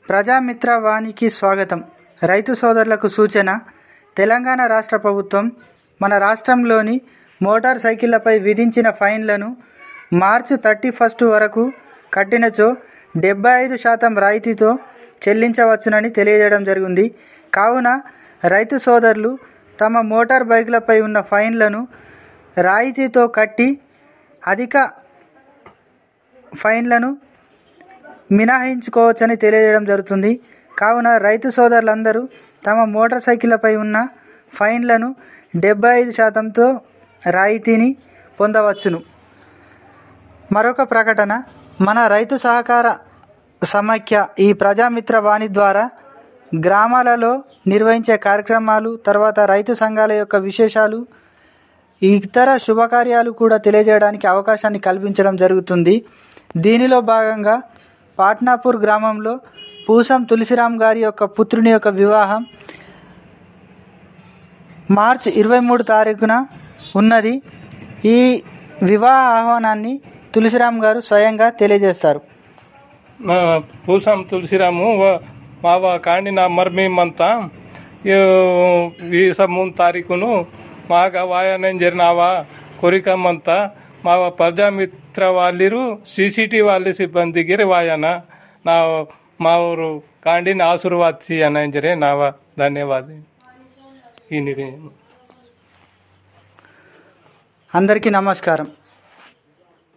ప్రజామిత్ర వాణికి స్వాగతం రైతు సోదరులకు సూచన తెలంగాణ రాష్ట్ర ప్రభుత్వం మన రాష్ట్రంలోని మోటార్ సైకిళ్లపై విధించిన ఫైన్లను మార్చి థర్టీ ఫస్ట్ వరకు కట్టినచో డెబ్బై ఐదు శాతం రాయితీతో చెల్లించవచ్చునని తెలియజేయడం జరిగింది కావున రైతు సోదరులు తమ మోటార్ బైకులపై ఉన్న ఫైన్లను రాయితీతో కట్టి అధిక ఫైన్లను మినహాయించుకోవచ్చని తెలియజేయడం జరుగుతుంది కావున రైతు సోదరులందరూ తమ మోటార్ సైకిళ్లపై ఉన్న ఫైన్లను డెబ్బై ఐదు శాతంతో రాయితీని పొందవచ్చును మరొక ప్రకటన మన రైతు సహకార సమాఖ్య ఈ ప్రజామిత్ర వాణి ద్వారా గ్రామాలలో నిర్వహించే కార్యక్రమాలు తర్వాత రైతు సంఘాల యొక్క విశేషాలు ఇతర శుభకార్యాలు కూడా తెలియజేయడానికి అవకాశాన్ని కల్పించడం జరుగుతుంది దీనిలో భాగంగా పాట్నాపూర్ గ్రామంలో పూసం తులసిరాం గారి యొక్క పుత్రుని యొక్క వివాహం మార్చ్ ఇరవై మూడు తారీఖున ఉన్నది ఈ వివాహ ఆహ్వానాన్ని తులసిరాం గారు స్వయంగా తెలియజేస్తారు మా పూసం తులసిరాము వ- మావ కాండిన మర్మీమంత వీస మూడు తారీఖును మాగా వాయనం జరినావా కొరికమంత మావ ప్రజామిత్ర వాళ్ళిరు సిసిటి వాళ్ళ సిబ్బందిగిరి వాయన నా మా ఊరు కాండిన ఆశీర్వాద్ అనంజరే నావా ధన్యవాద ఈ అందరికీ నమస్కారం